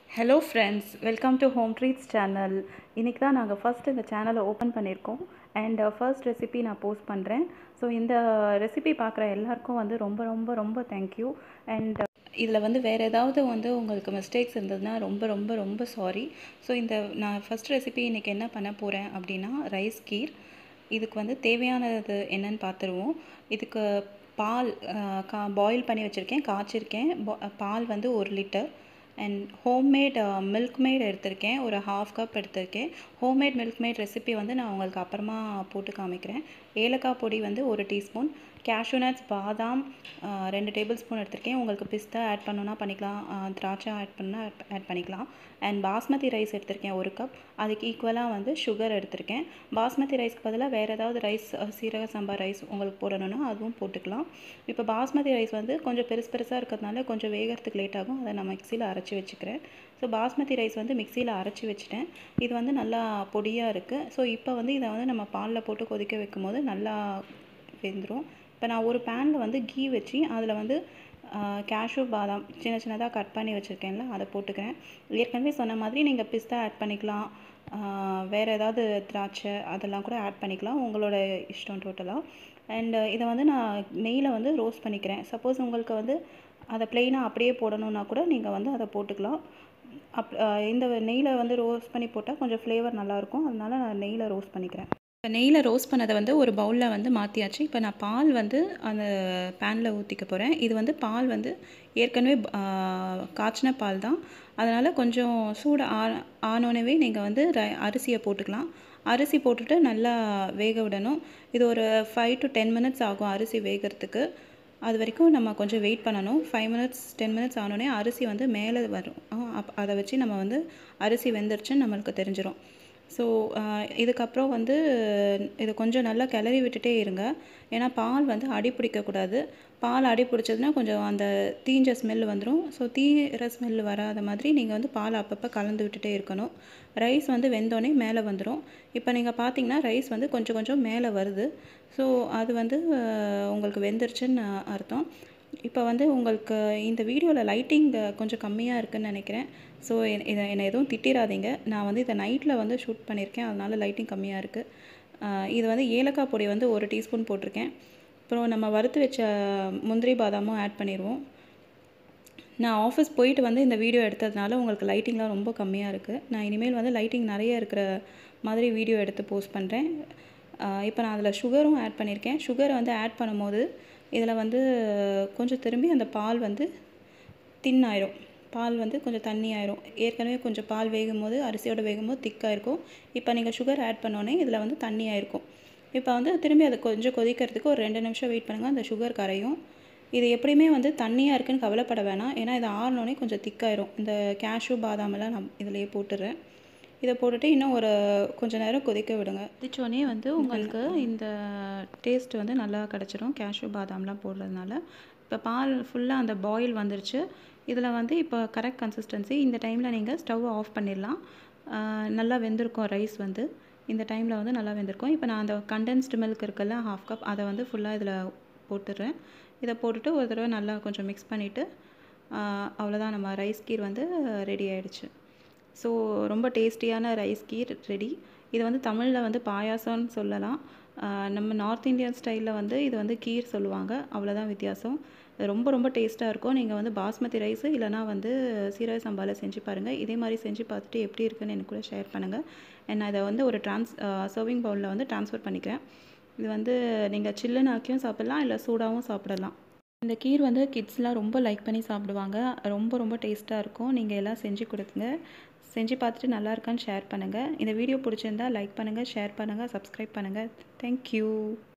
hello friends welcome to home treats channel இன்றைக்கி தான் நாங்கள் ஃபர்ஸ்ட் இந்த சேனலை ஓப்பன் பண்ணியிருக்கோம் அண்ட் ஃபர்ஸ்ட் ரெசிபி நான் போஸ்ட் பண்ணுறேன் ஸோ இந்த ரெசிபி பார்க்குற எல்லாருக்கும் வந்து ரொம்ப ரொம்ப ரொம்ப தேங்க்யூ அண்ட் இதில் வந்து வேறு ஏதாவது வந்து உங்களுக்கு மிஸ்டேக்ஸ் இருந்ததுன்னா ரொம்ப ரொம்ப ரொம்ப சாரி ஸோ இந்த நான் ஃபஸ்ட் ரெசிபி இன்றைக்கி என்ன பண்ண போகிறேன் அப்படின்னா ரைஸ் கீர் இதுக்கு வந்து தேவையானது என்னன்னு பார்த்துருவோம் இதுக்கு பால் அஹ், கா பாயில் பண்ணி வச்சுருக்கேன் காய்ச்சிருக்கேன் பா- பால் வந்து ஒரு litre and homemade Milkmaid எடுத்திருக்கேன் ஒரு ஹாஃப் கப் எடுத்திருக்கேன் ஹோம்மேட் மில்க் மேட் ரெசிபி வந்து நான் உங்களுக்கு அப்புறமா போட்டு காமிக்கிறேன் ஏலக்காய் பொடி வந்து ஒரு டீஸ்பூன் cashew nuts பாதாம் அஹ், ரெண்டு டேபிள் ஸ்பூன் எடுத்திருக்கேன் உங்களுக்கு பிஸ்தா ஆட் பண்ணணும்னா பண்ணிக்கலாம் அஹ், திராட்சை ஆட் பண்ணால் ஆட் பண்ணிக்கலாம் அண்ட் பாஸ்மதி ரைஸ் எடுத்திருக்கேன் ஒரு கப் அதுக்கு ஈக்குவலாக வந்து சுகர் எடுத்திருக்கேன் பாஸ்மதி ரைஸ்க்கு பதிலாக வேறு ஏதாவது ரைஸ் சீரக சம்பா ரைஸ் உங்களுக்கு போடணும்னா அதுவும் போட்டுக்கலாம் இப்போ பாஸ்மதி ரைஸ் வந்து கொஞ்சம் பெருசு பெருசாக இருக்கிறதுனால கொஞ்சம் வேகிறதுக்கு லேட் ஆகும் அதை நான் மிக்சியில் அரைச்சி வச்சுக்கிறேன் ஸோ பாஸ்மதி ரைஸ் வந்து மிக்சியில் அரைச்சி வச்சுட்டேன் இது வந்து நல்லா பொடியாக இருக்குது ஸோ இப்போ வந்து இதை வந்து நம்ம பாலில் போட்டு கொதிக்க வைக்கும் போது நல்லா வெந்துடும் இப்போ நான் ஒரு பேனில் வந்து கீ வச்சு அதில் வந்து கேஷ்யூ பாதாம் சின்ன சின்னதாக கட் பண்ணி வச்சுருக்கேன்ல அதை போட்டுக்கிறேன் ஏற்கனவே சொன்ன மாதிரி நீங்கள் பிஸ்தா ஆட் பண்ணிக்கலாம் ஆஹ் வேறு ஏதாவது திராட்சை அதெல்லாம் கூட ஆட் பண்ணிக்கலாம் உங்களோட இஷ்டம் டோட்டலாக அண்ட் இதை வந்து நான் நெய்யில் வந்து ரோஸ்ட் பண்ணிக்கிறேன் சப்போஸ் உங்களுக்கு வந்து அதை ப்ளெயினாக அப்படியே போடணுன்னா கூட நீங்கள் வந்து அதை போட்டுக்கலாம் அப் ஆஹ் இந்த நெய்யில் வந்து ரோஸ்ட் பண்ணி போட்டால் கொஞ்சம் ஃப்ளேவர் நல்லாயிருக்கும் அதனால நான் நெய்யில் ரோஸ்ட் பண்ணிக்கிறேன் இப்போ நெய்யில் ரோஸ்ட் பண்ணதை வந்து ஒரு பவுலில் வந்து மாற்றியாச்சு இப்போ நான் பால் வந்து அந்த பேனில் ஊற்றிக்க போகிறேன் இது வந்து பால் வந்து ஏற்கனவே ஆஹ், காய்ச்சின பால் தான் அதனால் கொஞ்சம் சூடு ஆ ஆனோனவே நீங்கள் வந்து ர- அரிசியை போட்டுக்கலாம் அரிசி போட்டுட்டு நல்லா வேக விடணும் இது ஒரு ஃபைவ் டு டென் மினிட்ஸ் ஆகும் அரிசி வேகிறதுக்கு அது வரைக்கும் நம்ம கொஞ்சம் வெயிட் பண்ணணும் ஃபைவ் மினிட்ஸ் டென் மினிட்ஸ் ஆனோடனே அரிசி வந்து மேலே வரும் அஹ் அப் அதை வச்சு நம்ம வந்து அரிசி வெந்துருச்சுன்னு நம்மளுக்கு தெரிஞ்சிடும் ஸோ இதுக்கப்புறம் வந்து இதை கொஞ்சம் நல்லா கிளறி விட்டுட்டே இருங்க ஏன்னா பால் வந்து அடி பிடிக்கக்கூடாது பால் அடி பிடிச்சதுன்னா கொஞ்சம் அந்த தீஞ்ச ஸ்மெல் வந்துடும் ஸோ தீர ஸ்மெல் வராத மாதிரி நீங்கள் வந்து பால் அப்பப்போ கலந்து விட்டுட்டே இருக்கணும் ரைஸ் வந்து வெந்தோடனே மேலே வந்துடும் இப்போ நீங்கள் பார்த்தீங்கன்னா ரைஸ் வந்து கொஞ்சம் கொஞ்சம் மேலே வருது ஸோ அது வந்து அஹ், உங்களுக்கு வெந்துருச்சுன்னு அர்த்தம் இப்போ வந்து உங்களுக்கு இந்த வீடியோவில் லைட்டிங் கொஞ்சம் கம்மியாக இருக்குன்னு நினைக்கிறேன் ஸோ இதை என்னை எதுவும் திட்டிடாதீங்க நான் வந்து இதை நைட்டில் வந்து ஷூட் பண்ணியிருக்கேன் அதனால லைட்டிங் கம்மியாக இருக்குது இது வந்து ஏலக்காய் பொடி வந்து ஒரு டீஸ்பூன் போட்டிருக்கேன் அப்புறம் நம்ம வறுத்து வச்ச முந்திரி பாதாமும் ஆட் பண்ணிடுவோம் நான் ஆஃபீஸ் போயிட்டு வந்து இந்த வீடியோ எடுத்ததுனால உங்களுக்கு லைட்டிங்லாம் ரொம்ப கம்மியாக இருக்குது நான் இனிமேல் வந்து லைட்டிங் நிறைய இருக்கிற மாதிரி வீடியோ எடுத்து போஸ்ட் பண்ணுறேன் இப்போ நான் அதில் சுகரும் ஆட் பண்ணியிருக்கேன் சுகரை வந்து ஆட் பண்ணும்போது இதில் வந்து கொஞ்சம் திரும்பி அந்த பால் வந்து தின் ஆயிரும் பால் வந்து கொஞ்சம் தண்ணி ஆயிரும் ஏற்கனவே கொஞ்சம் பால் வேகும் போது அரிசியோட வேகும் போது திக்காக இருக்கும் இப்போ நீங்கள் சுகர் ஆட் பண்ணோன்னே இதில் வந்து தண்ணி ஆயிருக்கும் இப்போ வந்து திரும்பி அதை கொஞ்சம் கொதிக்கிறதுக்கு ஒரு ரெண்டு நிமிஷம் வெயிட் பண்ணுங்கள் அந்த சுகர் கரையும் இது எப்படியுமே வந்து தண்ணியாக இருக்குன்னு கவலைப்பட வேணாம் ஏன்னா இது ஆறினோடனே கொஞ்சம் திக்காயிரும் இந்த கேஷ்யூ பாதாமெல்லாம் நான் இதிலேயே போட்டுடுறேன் இதை போட்டுட்டு இன்னும் ஒரு கொஞ்ச நேரம் கொதிக்க விடுங்க கொதிச்சோடனே வந்து உங்களுக்கு இந்த டேஸ்ட் வந்து நல்லா கிடச்சிரும் கேஷ்யூ பாதாம்லாம் போடுறதுனால இப்போ பால் ஃபுல்லாக அந்த பாயில் வந்துருச்சு இதில் வந்து இப்போ கரெக்ட் கன்சிஸ்டன்சி இந்த டைமில் நீங்கள் ஸ்டவ் ஆஃப் பண்ணிடலாம் ஆஹ் நல்லா வெந்திருக்கும் ரைஸ் வந்து இந்த டைமில் வந்து நல்லா வெந்திருக்கும் இப்போ நான் அந்த கண்டென்ஸ்டு மில்க் இருக்குல்ல ஹாஃப் கப் அதை வந்து ஃபுல்லாக இதில் போட்டுடுறேன் இதை போட்டுட்டு ஒரு தடவை நல்லா கொஞ்சம் மிக்ஸ் பண்ணிவிட்டு அவ்வளோதான் நம்ம ரைஸ் கீர் வந்து ரெடி ஆயிடுச்சு ஸோ ரொம்ப டேஸ்டியான ரைஸ் கீர் ரெடி இது வந்து தமிழில் வந்து பாயாசம்னு சொல்லலாம் ஆஹ் நம்ம நார்த் இந்தியன் ஸ்டைலில் வந்து இது வந்து கீர் சொல்லுவாங்க அவ்வளோதான் வித்தியாசம் இது ரொம்ப ரொம்ப டேஸ்ட்டாக இருக்கும் நீங்கள் வந்து பாஸ்மதி ரைஸு இல்லைனா வந்து சீரக சம்பாவில் செஞ்சு பாருங்கள் இதே மாதிரி செஞ்சு பார்த்துட்டு எப்படி இருக்குன்னு எனக்கு கூட ஷேர் பண்ணுங்கள் and நான் இதை வந்து ஒரு ட்ரான்ஸ் சர்விங் பவுலில் வந்து ட்ரான்ஸ்ஃபர் பண்ணிக்கிறேன் இது வந்து நீங்கள் சில்லுன்னு ஆக்கியும் சாப்பிடலாம் இல்லை சூடாகவும் சாப்பிடலாம் இந்த கீர் வந்து கிட்ஸ்லாம் ரொம்ப லைக் பண்ணி சாப்பிடுவாங்க ரொம்ப ரொம்ப டேஸ்ட்டாக இருக்கும் நீங்கள் எல்லாம் செஞ்சு கொடுங்க செஞ்சு பார்த்துட்டு நல்லா இருக்கான்னு ஷேர் பண்ணுங்கள் இந்த வீடியோ பிடிச்சிருந்தா லைக் பண்ணுங்கள் ஷேர் பண்ணுங்கள் சப்ஸ்கிரைப் பண்ணுங்கள் தேங்க்யூ